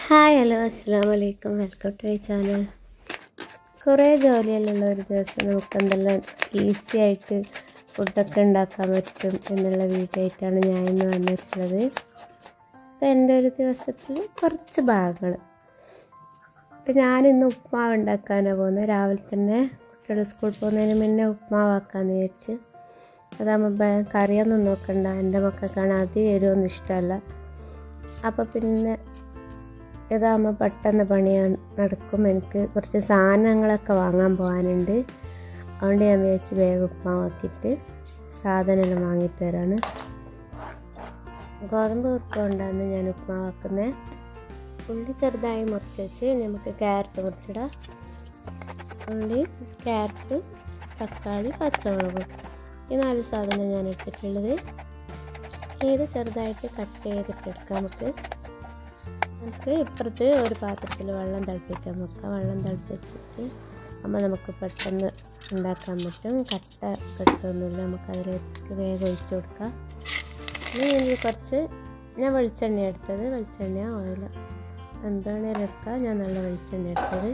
hi hello അസ്സാം വലൈക്കും welcome to my channel കുറേ ജോലിയിലുള്ള ഒരു ദിവസം നമുക്ക് എന്തെല്ലാം ഈസി ആയിട്ട് ഫുഡൊക്കെ ഉണ്ടാക്കാൻ പറ്റും എന്നുള്ള വീഡിയോ ആയിട്ടാണ് ഞാൻ ഇന്ന് വന്നിട്ടുള്ളത് അപ്പോൾ എൻ്റെ ഒരു ദിവസത്തിൽ കുറച്ച് ഭാഗങ്ങൾ ഇപ്പം ഞാനിന്ന് ഉപ്മാവ് ഉണ്ടാക്കാനാണ് പോകുന്നത് രാവിലെ തന്നെ കുട്ടികൾ സ്കൂളിൽ പോകുന്നതിന് മുന്നേ ഉപ്മാവാക്കാമെന്ന് വിചാരിച്ചു അതാകുമ്പോൾ കറിയൊന്നും നോക്കണ്ട എൻ്റെ മക്കൾക്കാണ് അധികം എരിവൊന്നും ഇഷ്ടമല്ല അപ്പോൾ പിന്നെ ഇതാകുമ്പോൾ പെട്ടെന്ന് പണി നടക്കും എനിക്ക് കുറച്ച് സാധനങ്ങളൊക്കെ വാങ്ങാൻ പോകാനുണ്ട് അതുകൊണ്ട് ഞാൻ വിചാരിച്ചു വേഗം ഉപ്മാവാക്കിയിട്ട് സാധനമെല്ലാം വാങ്ങിയിട്ട് വരാമെന്ന് ഗോതമ്പ് കുറുക്ക കൊണ്ടാണ് ഞാൻ ഉപ്മാവാക്കുന്നത് ഉള്ളി ചെറുതായി മുറിച്ച് വെച്ച് നമുക്ക് ക്യാരറ്റ് മുറിച്ചിടാം ഉള്ളി ക്യാരറ്റ് തക്കാളി പച്ചമുളകും ഈ നാല് സാധനം ഞാൻ എടുത്തിട്ടുള്ളത് ഇത് ചെറുതായിട്ട് കട്ട് ചെയ്തിട്ട് എടുക്കാം നമുക്ക് നമുക്ക് ഇപ്പുറത്ത് ഒരു പാത്രത്തിൽ വെള്ളം തിളപ്പിക്കാൻ വെക്കാം വെള്ളം തിളപ്പിച്ചിട്ട് അപ്പോൾ നമുക്ക് പെട്ടെന്ന് ഉണ്ടാക്കാൻ പറ്റും കട്ട കെട്ടൊന്നുമില്ല നമുക്ക് അതിലേക്ക് വേഗം ഒഴിച്ചു കൊടുക്കാം ഇനി ഇതിൽ കുറച്ച് ഞാൻ വെളിച്ചെണ്ണ എടുത്തത് വെളിച്ചെണ്ണ ഓയിൽ എന്താണേലും എടുക്കാം ഞാൻ നല്ല വെളിച്ചെണ്ണ എടുത്തത്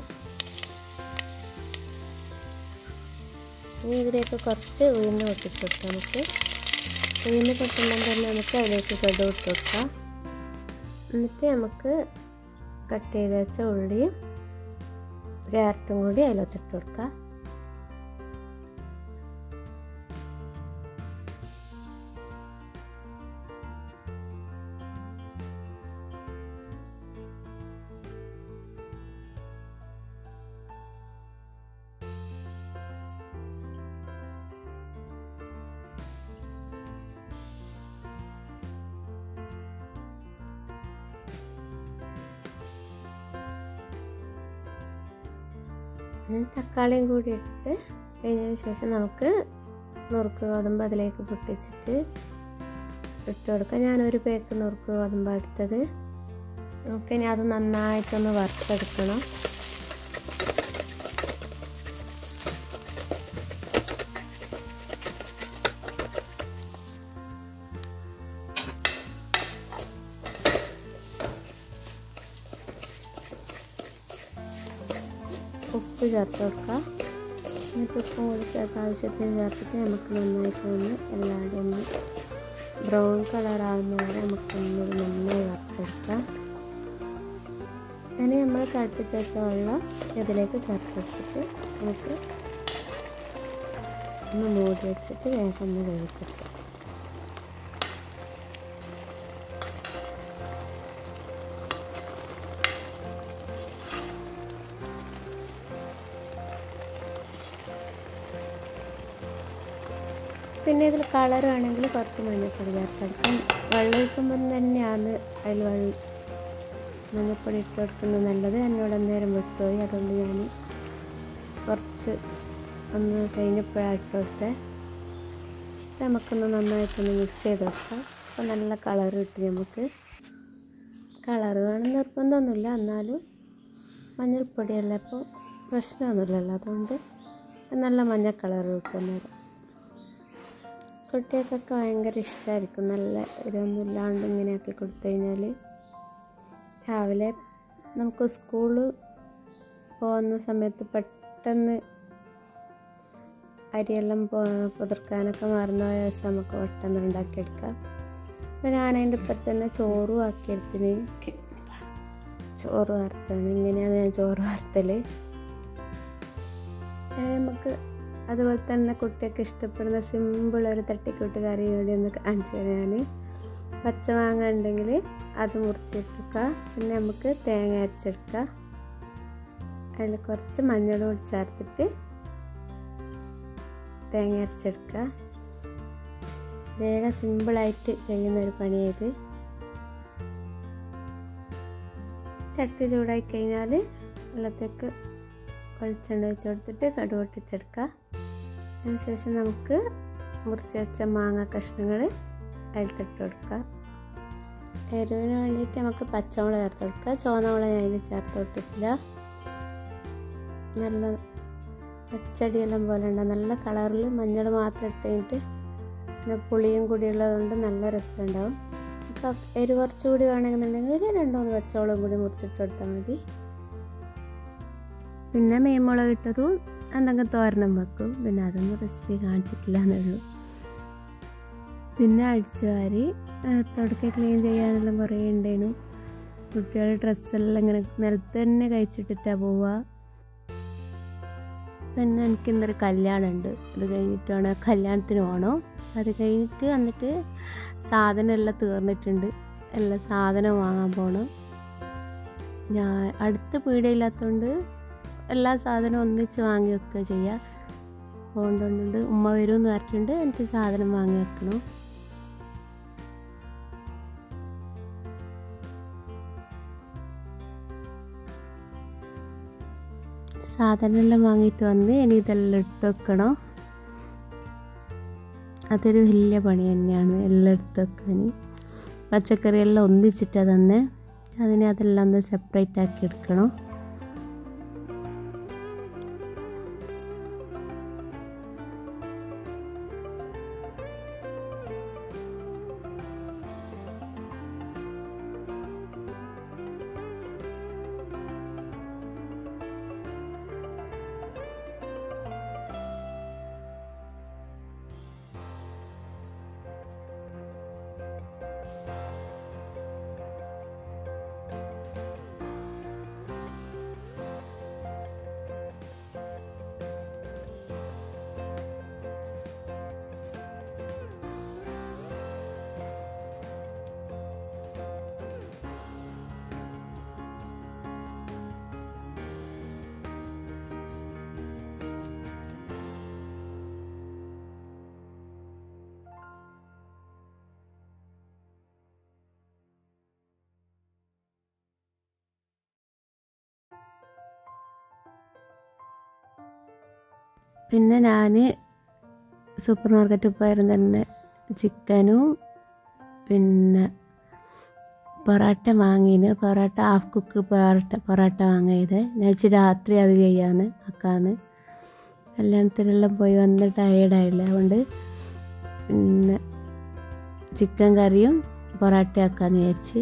ഇനി ഇതിലേക്ക് കുറച്ച് ഉഴുന്ന് പൊട്ടിച്ച് കൊടുക്കാം നമുക്ക് ഉഴുന്ന് പൊട്ടുമ്പോൾ തന്നെ നമുക്ക് അതിലേക്ക് കടുവ് ഇട്ട് കൊടുക്കാം എന്നിട്ട് നമുക്ക് കട്ട് ചെയ്ത് വെച്ച ഉള്ളിയും ക്യാരറ്റും കൂടി അതിലൊത്തിട്ട് കൊടുക്കാം തക്കാളിയും കൂടി ഇട്ട് കഴിഞ്ഞതിന് ശേഷം നമുക്ക് നുറുക്ക് ഗോതമ്പ് അതിലേക്ക് പൊട്ടിച്ചിട്ട് ഇട്ട് കൊടുക്കാം ഞാനൊരു പേക്ക് നുറുക്ക് ഗോതമ്പ് എടുത്തത് നമുക്ക് ഇനി അത് നന്നായിട്ടൊന്ന് വറുത്തെടുക്കണം ഉപ്പ് ചേർത്ത് കൊടുക്കുക എന്നിട്ട് ഉപ്പും കൂടി ചേർത്ത് ആവശ്യത്തിന് ചേർത്തിട്ട് നമുക്ക് നന്നായിട്ട് ഒന്ന് എല്ലാവരും ഒന്ന് ബ്രൗൺ കളറാകുന്ന വരെ നമുക്കൊന്ന് നന്നായി വറുത്തെടുക്കാം ഇനി നമ്മൾ തിളപ്പിച്ച് വെച്ച വെള്ളം ഇതിലേക്ക് ചേർത്തെടുത്തിട്ട് നമുക്ക് ഒന്ന് മൂടി വെച്ചിട്ട് വേഗം ഒന്ന് വേവിച്ചെടുക്കാം പിന്നെ ഇതിൽ കളർ വേണമെങ്കിൽ കുറച്ച് മഞ്ഞൾപ്പൊടി ചേർത്തെടുക്കാം വെള്ളം ഒഴിക്കുമ്പം തന്നെയാണ് അതിൽ വെള്ളം മഞ്ഞൾപ്പൊടി ഇട്ട് കൊടുക്കുന്നത് നല്ലത് എന്നോട് അന്നേരം വിട്ടുപോയി അതുകൊണ്ട് ഞാൻ കുറച്ച് ഒന്ന് കഴിഞ്ഞപ്പോഴാണ് ഇട്ട് കൊടുത്തത് നമുക്കൊന്ന് നന്നായിട്ടൊന്ന് മിക്സ് ചെയ്ത് വെക്കാം അപ്പോൾ നല്ല കളർ കിട്ടും നമുക്ക് കളർ വേണം നിർബന്ധമൊന്നുമില്ല എന്നാലും മഞ്ഞൾപ്പൊടിയല്ല ഇപ്പോൾ പ്രശ്നമൊന്നുമില്ലല്ലോ അതുകൊണ്ട് നല്ല മഞ്ഞ കളർ കിട്ടും നേരം കുട്ടികൾക്കൊക്കെ ഭയങ്കര ഇഷ്ടമായിരിക്കും നല്ല ഇതൊന്നും ഇല്ലാണ്ട് ഇങ്ങനെ ആക്കി കൊടുത്തു കഴിഞ്ഞാൽ രാവിലെ നമുക്ക് സ്കൂളിൽ പോകുന്ന സമയത്ത് പെട്ടെന്ന് അരിയെല്ലാം പുതിർക്കാനൊക്കെ മറന്നു പോയ ദിവസം നമുക്ക് പെട്ടെന്ന് ഉണ്ടാക്കിയെടുക്കാം അപ്പോൾ ഞാനതിൻ്റെ ഇപ്പം തന്നെ ചോറും ആക്കിയെടുത്തിന് ചോറ് വാർത്തത് ഇങ്ങനെയാണ് ഞാൻ ചോറ് വാർത്തൽ നമുക്ക് അതുപോലെ തന്നെ കുട്ടിയൊക്കെ ഇഷ്ടപ്പെടുന്ന സിമ്പിൾ ഒരു തട്ടിക്കൂട്ട് കറി കൂടി ഒന്ന് കാണിച്ചു തരാൻ പച്ചമാങ്ങ ഉണ്ടെങ്കിൽ അത് മുറിച്ചെടുക്കുക പിന്നെ നമുക്ക് തേങ്ങ അരച്ചെടുക്കുക അതിൽ കുറച്ച് മഞ്ഞൾ കൂടി ചേർത്തിട്ട് തേങ്ങ അരച്ചെടുക്കുക വേഗം സിമ്പിളായിട്ട് കഴിയുന്ന ഒരു പണിയായത് ചട്ടി ചൂടായി കഴിഞ്ഞാൽ വെള്ളത്തേക്ക് വെളിച്ചെണ്ണ ഒഴിച്ച് കൊടുത്തിട്ട് കടുക് പൊട്ടിച്ചെടുക്കുക അതിനുശേഷം നമുക്ക് മുറിച്ച് വെച്ച മാങ്ങ കഷ്ണങ്ങൾ അതിലിട്ട് കൊടുക്കുക എരിവിന് വേണ്ടിയിട്ട് നമുക്ക് പച്ചമുളക് ചേർത്ത് കൊടുക്കുക ചുവന്നമുളക് ഞാൻ അതിൽ ചേർത്ത് കൊടുത്തിട്ടില്ല നല്ല പച്ചടിയെല്ലാം പോലെ ഉണ്ട് നല്ല കളറിൽ മഞ്ഞൾ മാത്രം ഇട്ട് കഴിഞ്ഞിട്ട് പിന്നെ പുളിയും കൂടി ഉള്ളതുകൊണ്ട് നല്ല രസമുണ്ടാവും എരി കുറച്ചുകൂടി വേണമെന്നുണ്ടെങ്കിൽ ഒരു രണ്ടോ മൂന്ന് പച്ചവളം കൂടി മുറിച്ചിട്ട് കൊടുത്താൽ മതി പിന്നെ മീൻമുളക് ഇട്ടതും എന്തെങ്കിലും തോരണം വെക്കും പിന്നെ അതൊന്നും റെസിപ്പി കാണിച്ചിട്ടില്ല എന്നുള്ളൂ പിന്നെ അടിച്ചു വാരി തുടക്കം ക്ലീൻ ചെയ്യാനെല്ലാം കുറേ ഉണ്ടായിരുന്നു കുട്ടികളുടെ ഡ്രസ്സെല്ലാം ഇങ്ങനെ നിലത്ത് തന്നെ കഴിച്ചിട്ടിട്ടാണ് പോവുക പിന്നെ എനിക്ക് ഇന്നൊരു കല്യാണം ഉണ്ട് അത് കഴിഞ്ഞിട്ടാണ് കല്യാണത്തിന് പോകണം അത് കഴിഞ്ഞിട്ട് വന്നിട്ട് സാധനം എല്ലാം തീർന്നിട്ടുണ്ട് എല്ലാ സാധനം വാങ്ങാൻ പോകണം ഞാൻ അടുത്ത് പീടിയില്ലാത്തതുകൊണ്ട് എല്ലാ സാധനവും ഒന്നിച്ച് വാങ്ങി വെക്കുക ചെയ്യുക പോകണ്ടുണ്ട് ഉമ്മ വരും എന്ന് പറഞ്ഞിട്ടുണ്ട് എന്നിട്ട് സാധനം വാങ്ങി വെക്കണം സാധനമെല്ലാം വാങ്ങിയിട്ട് വന്ന് ഇനി ഇതെല്ലാം എടുത്ത് വെക്കണം അതൊരു വലിയ പണി തന്നെയാണ് എല്ലാം എടുത്ത് വെക്കാൻ പച്ചക്കറിയെല്ലാം ഒന്നിച്ചിട്ടാണ് തന്നെ അതിനെ അതെല്ലാം ഒന്ന് സെപ്പറേറ്റ് ആക്കി എടുക്കണം പിന്നെ ഞാൻ സൂപ്പർ മാർക്കറ്റിൽ പോയാലും തന്നെ ചിക്കനും പിന്നെ പൊറോട്ട വാങ്ങിന് പൊറോട്ട ഹാഫ് കുക്ക് പൊറോട്ട പൊറോട്ട വാങ്ങിയത് ഞാൻ ഇച്ചിരി രാത്രി അത് ചെയ്യാന്ന് അക്കാന്ന് കല്യാണത്തിനെല്ലാം പോയി വന്ന് ടയേർഡായില്ല അതുകൊണ്ട് പിന്നെ ചിക്കൻ കറിയും പൊറോട്ട ആക്കാന്ന് വിചാരിച്ച്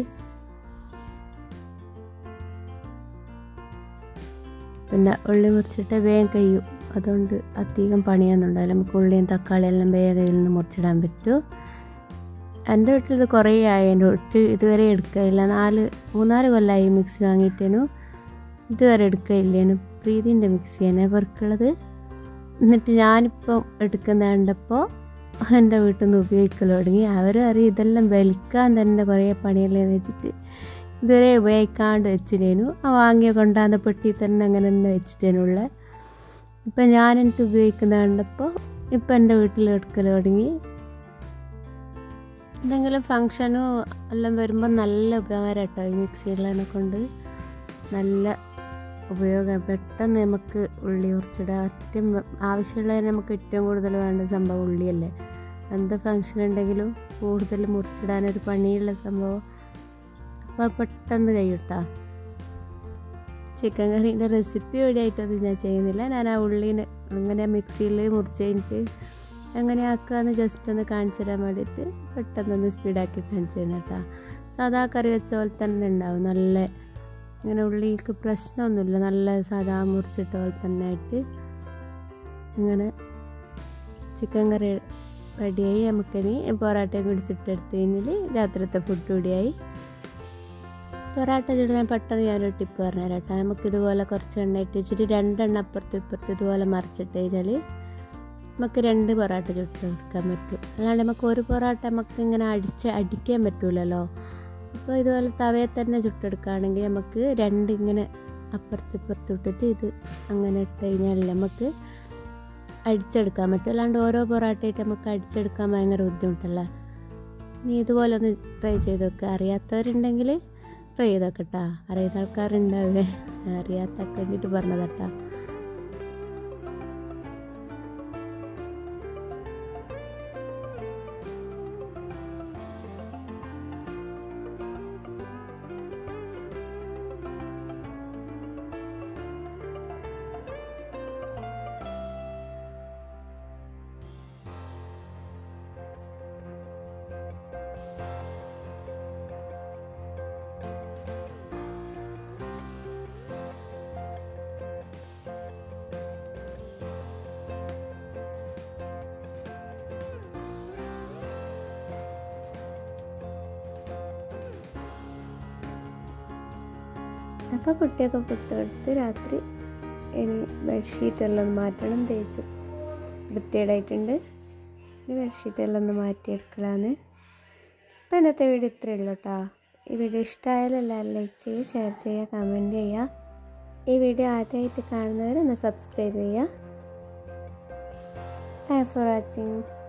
പിന്നെ ഉള്ളി മുറിച്ചിട്ട് വേഗം കഴിയും അതുകൊണ്ട് അധികം പണിയൊന്നുണ്ടാവില്ല നമുക്ക് ഉള്ളിയും തക്കാളിയെല്ലാം വേഗം കയ്യിൽ നിന്ന് മുറിച്ചിടാൻ പറ്റൂ എൻ്റെ വീട്ടിൽ ഇത് കുറേ ആയി എൻ്റെ വീട്ടിൽ ഇതുവരെ എടുക്കയില്ല നാല് മൂന്നാല് കൊല്ലമായി മിക്സി വാങ്ങിയിട്ടേനു ഇതുവരെ എടുക്കയില്ലേനു പ്രീതിൻ്റെ മിക്സിയാണ് ഇവർക്കുള്ളത് എന്നിട്ട് ഞാനിപ്പം എടുക്കുന്ന കണ്ടപ്പോൾ എൻ്റെ വീട്ടിൽ നിന്ന് ഉപയോഗിക്കൽ തുടങ്ങി അവരും അറിയും ഇതെല്ലാം വലിക്കാൻ തന്നെ കുറേ പണിയല്ലേന്ന് വെച്ചിട്ട് ഇതുവരെ ഉപയോഗിക്കാണ്ട് വെച്ചിട്ടേനു ആ വാങ്ങിയ കൊണ്ടാന്ന പെട്ടി തന്നെ അങ്ങനെ തന്നെ വെച്ചിട്ടേനുള്ള ഇപ്പം ഞാൻ എനിക്ക് ഉപയോഗിക്കുന്ന കണ്ടപ്പോൾ ഇപ്പം എൻ്റെ വീട്ടിൽ എടുക്കൽ തുടങ്ങി എന്തെങ്കിലും ഫങ്ഷനോ എല്ലാം വരുമ്പോൾ നല്ല ഉപകാരം കേട്ടോ ഈ മിക്സികളെ കൊണ്ട് നല്ല ഉപയോഗം പെട്ടെന്ന് നമുക്ക് ഉള്ളി ഉറിച്ചിടാം ഏറ്റവും ആവശ്യമുള്ളതിന് നമുക്ക് ഏറ്റവും കൂടുതൽ വേണ്ട സംഭവം ഉള്ളിയല്ലേ എന്ത് ഫങ്ഷൻ ഉണ്ടെങ്കിലും കൂടുതൽ മുറിച്ചിടാനൊരു പണിയുള്ള സംഭവം അപ്പോൾ പെട്ടെന്ന് കഴിയൂട്ടാ ചിക്കൻ കറീൻ്റെ റെസിപ്പി എവിടെയായിട്ടത് ഞാൻ ചെയ്യുന്നില്ല ഞാൻ ആ ഉള്ളീനെ അങ്ങനെ മിക്സിയിൽ മുറിച്ച് കഴിഞ്ഞിട്ട് എങ്ങനെ ആക്കുകയെന്ന് ജസ്റ്റ് ഒന്ന് കാണിച്ചു തരാൻ വേണ്ടിയിട്ട് പെട്ടെന്നൊന്ന് സ്പീഡാക്കി കാണിച്ചു തരണം കേട്ടോ സാധാ കറി വെച്ച പോലെ തന്നെ ഉണ്ടാവും നല്ല ഇങ്ങനെ ഉള്ളിക്ക് പ്രശ്നമൊന്നുമില്ല നല്ല സാധാ മുറിച്ചിട്ട പോലെ തന്നെ ആയിട്ട് അങ്ങനെ ചിക്കൻ കറി റെഡിയായി നമുക്കിനി പൊറാട്ടയും പിടിച്ചിട്ടെടുത്ത് കഴിഞ്ഞാൽ രാത്രിത്തെ ഫുഡ് കൂടിയായി പൊറാട്ട ചുടുവാൻ പെട്ടെന്ന് ഞാനൊരു ടിപ്പ് പറഞ്ഞുതരാം കേട്ടോ നമുക്ക് ഇതുപോലെ കുറച്ച് എണ്ണ ഇട്ട് വെച്ചിട്ട് രണ്ടെണ്ണ അപ്പുറത്തും ഇപ്പുറത്തും ഇതുപോലെ മറിച്ചിട്ട് കഴിഞ്ഞാൽ നമുക്ക് രണ്ട് പൊറാട്ട ചുട്ടെടുക്കാൻ പറ്റും അല്ലാണ്ട് നമുക്ക് ഒരു പൊറാട്ട നമുക്ക് ഇങ്ങനെ അടിച്ച് അടിക്കാൻ പറ്റൂലല്ലോ അപ്പോൾ ഇതുപോലെ തവയെ തന്നെ ചുട്ടെടുക്കുകയാണെങ്കിൽ നമുക്ക് രണ്ട് ഇങ്ങനെ അപ്പുറത്ത് ഇപ്പുറത്ത് ഇട്ടിട്ട് ഇത് അങ്ങനെ ഇട്ട് കഴിഞ്ഞാൽ നമുക്ക് അടിച്ചെടുക്കാൻ പറ്റും അല്ലാണ്ട് ഓരോ പൊറാട്ടയായിട്ട് നമുക്ക് അടിച്ചെടുക്കാൻ ഭയങ്കര ബുദ്ധിമുട്ടല്ലേ ഇനി ഇതുപോലെ ഒന്ന് ട്രൈ ചെയ്ത് നോക്കുക അറിയാത്തവരുണ്ടെങ്കിൽ ട്രൈ ചെയ്ത് നോക്കട്ടാ അറിയാത്ത ആൾക്കാരുണ്ടാവേ അറിയാത്തൊക്കെ വേണ്ടിയിട്ട് പറഞ്ഞതാട്ടാ അപ്പോൾ കുട്ടിയൊക്കെ ഫുഡ് കൊടുത്ത് രാത്രി ഇനി ബെഡ്ഷീറ്റ് എല്ലാം ഒന്ന് മാറ്റണം തേച്ച് വൃത്തിയേടായിട്ടുണ്ട് ഇനി ബെഡ്ഷീറ്റ് എല്ലാം ഒന്ന് മാറ്റിയെടുക്കലാന്ന് അപ്പോൾ ഇന്നത്തെ വീഡിയോ ഇത്രയേ ഉള്ളൂ കേട്ടോ ഈ വീഡിയോ ഇഷ്ടമായാലും എല്ലാവരും ലൈക്ക് ചെയ്യുക ഷെയർ ചെയ്യുക കമൻറ്റ് ചെയ്യുക ഈ വീഡിയോ ആദ്യമായിട്ട് കാണുന്നവർ ഒന്ന് സബ്സ്ക്രൈബ് ചെയ്യുക താങ്ക്സ് ഫോർ വാച്ചിങ്